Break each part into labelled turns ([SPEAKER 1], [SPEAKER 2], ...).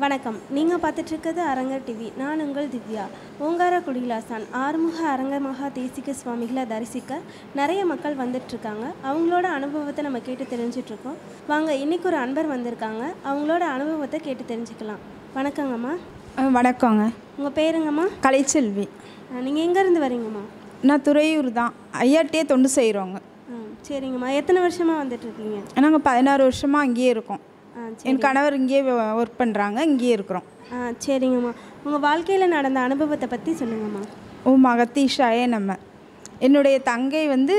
[SPEAKER 1] வணக்கம் நீங்கள் பார்த்துட்டு இருக்கிறது அரங்கர் டிவி நான் உங்கள் திவ்யா ஓங்கார குடிலாசான் ஆறுமுக அரங்க மகா தேசிக சுவாமிகளை தரிசிக்க நிறைய மக்கள் வந்துட்டு இருக்காங்க அவங்களோட அனுபவத்தை நம்ம கேட்டு தெரிஞ்சுட்டு இருக்கோம் வாங்க இன்னைக்கு ஒரு அன்பர் வந்திருக்காங்க அவங்களோட அனுபவத்தை கேட்டு தெரிஞ்சுக்கலாம் வணக்கங்கம்மா
[SPEAKER 2] ஆ, வணக்கங்க
[SPEAKER 1] உங்கள் பேருங்கம்மா
[SPEAKER 2] கலைச்செல்வி
[SPEAKER 1] நீங்கள் எங்கேருந்து வரீங்கம்மா
[SPEAKER 2] நான் துறையூர் தான் ஐயாட்டியே தொண்டு செய்கிறோங்க
[SPEAKER 1] ஆ சரிங்கம்மா எத்தனை வருஷமாக வந்துட்டு இருக்கீங்க
[SPEAKER 2] நாங்கள் பதினாறு வருஷமாக அங்கேயே இருக்கோம்
[SPEAKER 1] ஆ
[SPEAKER 2] என் கணவர் இங்கேயே ஒர்க் பண்ணுறாங்க இங்கேயே இருக்கிறோம்
[SPEAKER 1] ஆ சரிங்கம்மா உங்கள் வாழ்க்கையில் நடந்த அனுபவத்தை பற்றி சொல்லுங்கம்மா
[SPEAKER 2] ஓ மகத்தீஷாயே நம்ம என்னுடைய தங்கை வந்து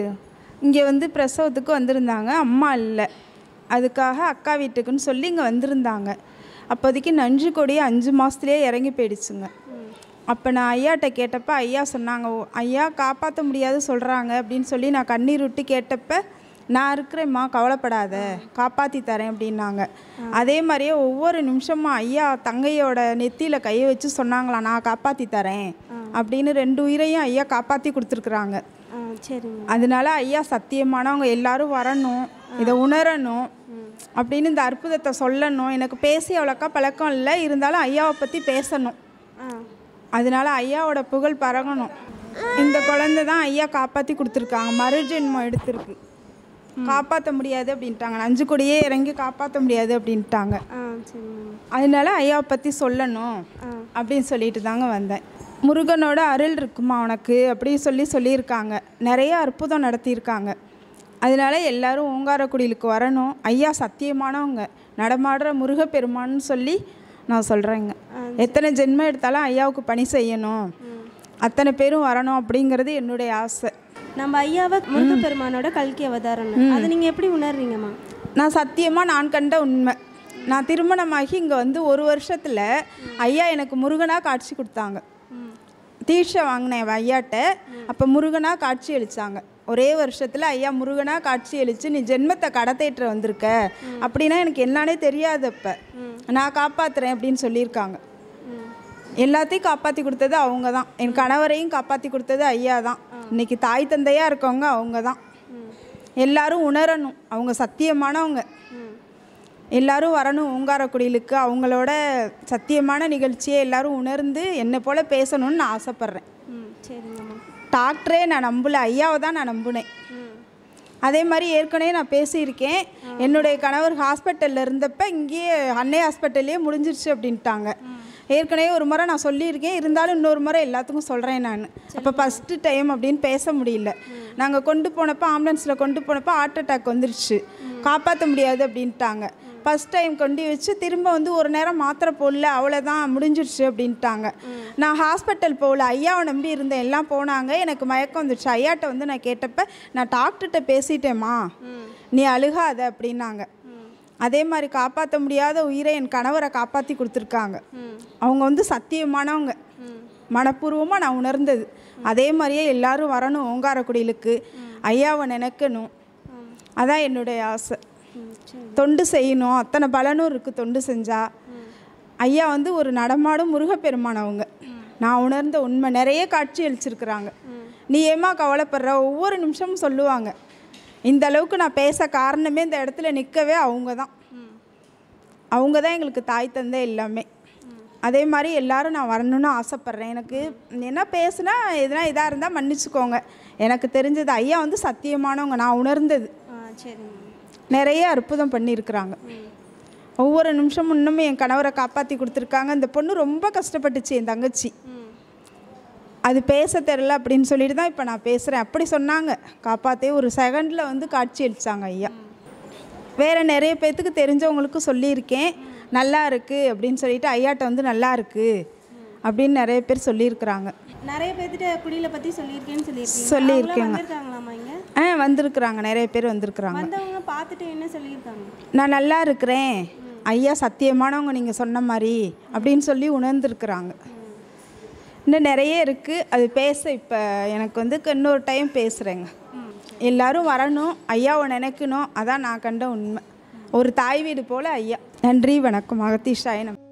[SPEAKER 2] இங்கே வந்து பிரசவத்துக்கு வந்திருந்தாங்க அம்மா இல்லை அதுக்காக அக்கா வீட்டுக்குன்னு சொல்லி இங்கே வந்திருந்தாங்க அப்போதைக்கு நஞ்சு கொடி அஞ்சு மாதத்துலேயே இறங்கி போயிடுச்சுங்க அப்போ நான் ஐயாட்ட கேட்டப்ப ஐயா சொன்னாங்க "ஓ, ஐயா காப்பாற்ற முடியாது சொல்கிறாங்க அப்படின்னு சொல்லி நான் கண்ணீர் விட்டு கேட்டப்ப நான் இருக்கிறேம்மா கவலைப்படாத காப்பாற்றி தரேன் அப்படின்னாங்க அதே மாதிரியே ஒவ்வொரு நிமிஷமும் ஐயா தங்கையோட நெத்தியில் கையை வச்சு சொன்னாங்களா நான் காப்பாற்றி தரேன் அப்படின்னு ரெண்டு உயிரையும் ஐயா காப்பாற்றி கொடுத்துருக்குறாங்க
[SPEAKER 1] ஆ சரிங்க
[SPEAKER 2] அதனால ஐயா சத்தியமானவங்க எல்லாரும் வரணும் இதை உணரணும் அப்படின்னு இந்த அற்புதத்தை சொல்லணும் எனக்கு பேசி அவ்வளோக்கா பழக்கம் இல்லை இருந்தாலும் ஐயாவை பற்றி பேசணும்
[SPEAKER 1] ஆ
[SPEAKER 2] அதனால ஐயாவோட புகழ் பரகணும் இந்த குழந்தை தான் ஐயா காப்பாற்றி கொடுத்துருக்காங்க மறுஜென்மம் எடுத்திருக்கு காப்பாற்ற முடியாது அப்படின்ட்டாங்க அஞ்சு கொடியே இறங்கி காப்பாற்ற முடியாது அப்படின்ட்டாங்க
[SPEAKER 1] ஆ சரிங்க
[SPEAKER 2] அதனால ஐயாவை பற்றி சொல்லணும்
[SPEAKER 1] ஆ.
[SPEAKER 2] அப்படின்னு சொல்லிட்டு தாங்க வந்தேன் முருகனோட அருள் இருக்குமா உனக்கு அப்படின்னு சொல்லி சொல்லியிருக்காங்க நிறைய அற்புதம் நடத்தியிருக்காங்க அதனால எல்லாரும் ஓங்காரக்குடிலுக்கு வரணும் ஐயா சத்தியமானவங்க நடமாடுற முருகப்பெருமான்னு சொல்லி நான் சொல்கிறேங்க எத்தனை ஜென்மம் எடுத்தாலும் ஐயாவுக்கு பணி செய்யணும் அத்தனை பேரும் வரணும் அப்படிங்கிறது என்னுடைய ஆசை
[SPEAKER 1] நம்ம ஐயாவை முருகப்பெருமானோட கல்கி அவதாரம் அதை நீங்கள் எப்படி உணர்றீங்கம்மா
[SPEAKER 2] நான் சத்தியமாக நான் கண்ட உண்மை நான் திருமணமாகி இங்கே வந்து ஒரு வருஷத்தில் ஐயா எனக்கு முருகனாக காட்சி கொடுத்தாங்க தீட்சை வாங்கினேன் ஐயாட்ட அப்போ முருகனாக காட்சி அளித்தாங்க ஒரே வருஷத்தில் ஐயா முருகனாக காட்சி அளித்து நீ ஜென்மத்தை கடத்தேற்ற வந்திருக்க அப்படின்னா எனக்கு என்னன்னே தெரியாது அப்போ நான் காப்பாற்றுறேன் அப்படின்னு சொல்லியிருக்காங்க எல்லாத்தையும் காப்பாற்றி கொடுத்தது அவங்க தான் என் கணவரையும் காப்பாற்றி கொடுத்தது ஐயா தான் இன்னைக்கு தாய் தந்தையாக இருக்கவங்க அவங்க தான் எல்லாரும் உணரணும் அவங்க சத்தியமானவங்க எல்லாரும் வரணும் ஓங்காரக்குடிலுக்கு அவங்களோட சத்தியமான நிகழ்ச்சியை எல்லாரும் உணர்ந்து என்னை போல் பேசணும்னு நான் ஆசைப்பட்றேன்
[SPEAKER 1] ம் சரிங்கம்மா
[SPEAKER 2] டாக்டரே நான் நம்பல ஐயாவை தான் நான் நம்பினேன்
[SPEAKER 1] ம்
[SPEAKER 2] அதே மாதிரி ஏற்கனவே நான் பேசியிருக்கேன் என்னுடைய கணவர் ஹாஸ்பிட்டலில் இருந்தப்ப இங்கேயே அன்னை ஹாஸ்பிட்டல்லையே முடிஞ்சிருச்சு அப்படின்ட்டாங்க ஏற்கனவே ஒரு முறை நான் சொல்லியிருக்கேன் இருந்தாலும் இன்னொரு முறை எல்லாத்துக்கும் சொல்கிறேன் நான் அப்போ ஃபஸ்ட்டு டைம் அப்படின்னு பேச முடியல நாங்கள் கொண்டு போனப்போ ஆம்புலன்ஸில் கொண்டு போனப்போ ஹார்ட் அட்டாக் வந்துருச்சு காப்பாற்ற முடியாது அப்படின்ட்டாங்க ஃபஸ்ட் டைம் கொண்டு வச்சு திரும்ப வந்து ஒரு நேரம் மாத்திரை போடல அவ்வளோதான் முடிஞ்சிருச்சு அப்படின்ட்டாங்க நான் ஹாஸ்பிட்டல் போகல ஐயாவை நம்பி இருந்தேன் எல்லாம் போனாங்க எனக்கு மயக்கம் வந்துடுச்சு ஐயாட்ட வந்து நான் கேட்டப்ப நான் டாக்டர்கிட்ட பேசிட்டேம்மா நீ அழுகாத அப்படின்னாங்க அதே மாதிரி காப்பாற்ற முடியாத உயிரை என் கணவரை காப்பாற்றி கொடுத்துருக்காங்க அவங்க வந்து சத்தியமானவங்க மனப்பூர்வமாக நான் உணர்ந்தது அதே மாதிரியே எல்லாரும் வரணும் ஓங்காரக்குடிலுக்கு ஐயாவை நினைக்கணும் அதான் என்னுடைய ஆசை தொண்டு செய்யணும் அத்தனை பலனும் இருக்குது தொண்டு செஞ்சா ஐயா வந்து ஒரு நடமாடும் முருகப்பெருமான் அவங்க நான் உணர்ந்த உண்மை நிறைய காட்சி அளிச்சிருக்கிறாங்க நீ ஏமா கவலைப்படுற ஒவ்வொரு நிமிஷமும் சொல்லுவாங்க இந்த அளவுக்கு நான் பேச காரணமே இந்த இடத்துல நிற்கவே அவங்க தான் அவங்க தான் எங்களுக்கு தாய் தந்தை எல்லாமே அதே மாதிரி எல்லாரும் நான் வரணும்னு ஆசைப்பட்றேன் எனக்கு என்ன பேசுனா எதுனா இதாக இருந்தால் மன்னிச்சுக்கோங்க எனக்கு தெரிஞ்சது ஐயா வந்து சத்தியமானவங்க நான் உணர்ந்தது
[SPEAKER 1] ஆ சரிங்க
[SPEAKER 2] நிறைய அற்புதம் பண்ணியிருக்கிறாங்க ஒவ்வொரு நிமிஷமும் இன்னுமே என் கணவரை காப்பாற்றி கொடுத்துருக்காங்க இந்த பொண்ணு ரொம்ப கஷ்டப்பட்டுச்சு என் தங்கச்சி
[SPEAKER 1] ம்
[SPEAKER 2] அது பேச தெரில அப்படின்னு சொல்லிட்டு தான் இப்போ நான் பேசுகிறேன் அப்படி சொன்னாங்க காப்பாற்றே ஒரு செகண்டில் வந்து காட்சி அளித்தாங்க ஐயா வேறு நிறைய பேர்த்துக்கு தெரிஞ்சவங்களுக்கு சொல்லியிருக்கேன் நல்லா இருக்குது அப்படின்னு சொல்லிட்டு ஐயாட்ட வந்து நல்லா இருக்குது அப்படின்னு நிறைய பேர் சொல்லியிருக்கிறாங்க
[SPEAKER 1] நிறைய பேர்த்திட்ட குடியில பற்றி சொல்லியிருக்கேன்னு சொல்லியிருக்கீங்க
[SPEAKER 2] சொல்லியிருக்கேங்க.
[SPEAKER 1] அவங்களாம் வந்திருக்காங்களாம்மா இங்கே
[SPEAKER 2] ஆ வந்திருக்கிறாங்க நிறைய பேர் வந்திருக்கிறாங்க
[SPEAKER 1] வந்தவங்க பார்த்துட்டு என்ன சொல்லியிருக்காங்க
[SPEAKER 2] நான் நல்லா இருக்கிறேன் ஐயா சத்தியமானவங்க நீங்கள் சொன்ன மாதிரி அப்படின்னு சொல்லி உணர்ந்துருக்குறாங்க இன்னும் நிறைய இருக்குது அது பேச இப்போ எனக்கு வந்து இன்னொரு டைம் பேசுகிறேங்க எல்லாரும் வரணும் ஐயாவை நினைக்கணும் அதான் நான் கண்ட உண்மை ஒரு தாய் வீடு போல் ஐயா நன்றி வணக்கம் அகத்தீஷாய நம்ம